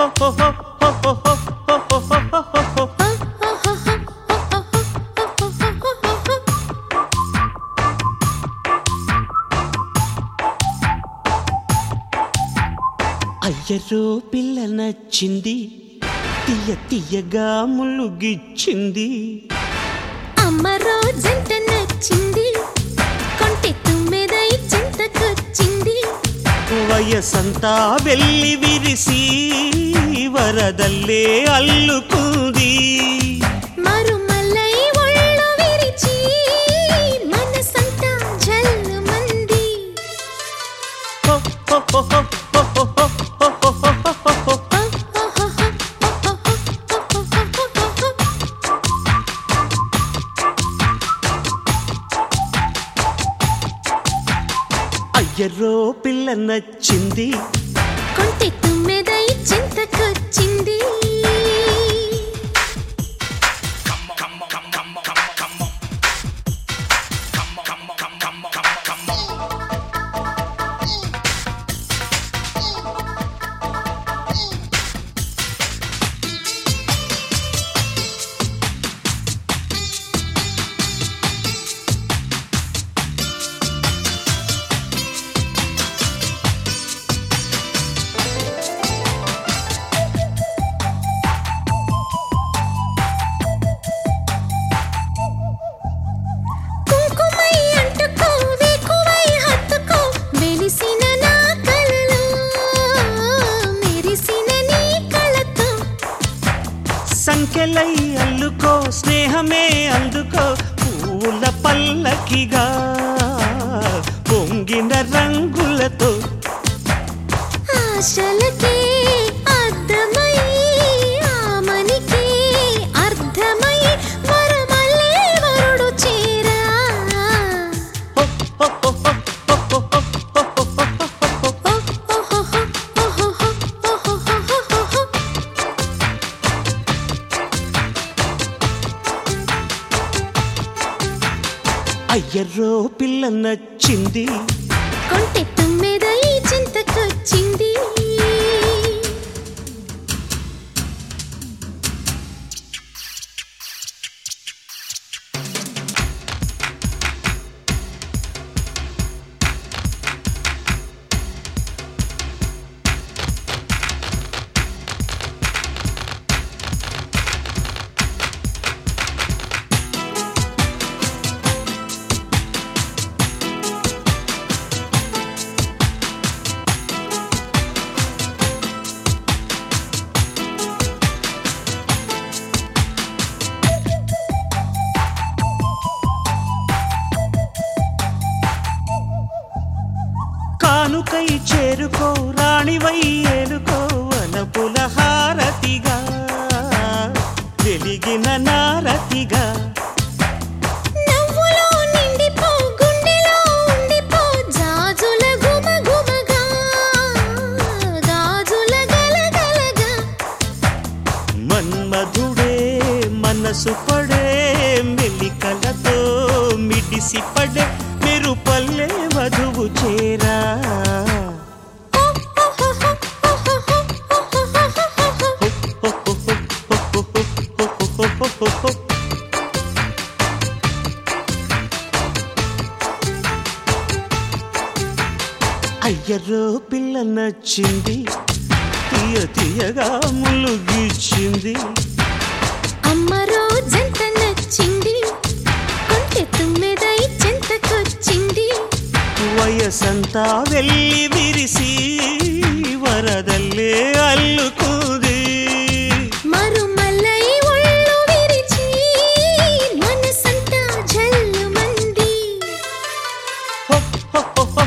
అయ్యరో పిల్ల నచ్చింది తీయ తీయగా ములుగిచ్చింది అమ్మ రోజంట నచ్చింది కొంటె తుమ్మెదై చింతకొచ్చింది వయసంతా వెళ్ళి విరిసి వరదల్లే అల్లుకుంది మరుమల్లై ఒళ్ళు విరిచి మనసంతా జల్లుమంది అయ్యరో పిల్ల నచ్చింది కొంటె తుమ్మెదై చింతకొచ్చింది కుంకుమై అంటుకో వేకువై హత్తుకో వెలిసిన నా కలలో మెరిసిన నీ కళతో సంఖ్యలై అల్లుకో స్నేహమే అందుకో పూల పల్లకిగా పొంగిన రంగులతో ఆశలకే అర్థమై ఆమనికి అర్థమై మరమల్లే వరుడు చేరా అయ్యరో పిల్ల నచ్చింది కొంటె తుమ్మెదై చింతకొచ్చింది కానుకై చేరుకో రాణివై ఏలుకో వనపుల హారతిగా వెలిగిన నారతిగా నవ్వులో నిండిపో గుండెలో ఉండిపో జాజుల గుమగుమగా గాజుల గలగలగా మన్మధుడే మనసు పడే మెలికలతో మిడిసి పడే మెరుపల్లె వధువు చేరా అయ్యరో పిల్ల నచ్చింది తీయ తీయగా ములుగిచ్చింది అమ్మ రోజంత నచ్చింది కొంటె తుమ్మెదై చింతకొచ్చింది వయసంతా వెళ్ళి విరిసి వరదల్లే అల్లుకుంది మరుమల్లై ఒళ్ళు విరిచి మనసంతా జల్లుమంది హో, హో, హో, హో,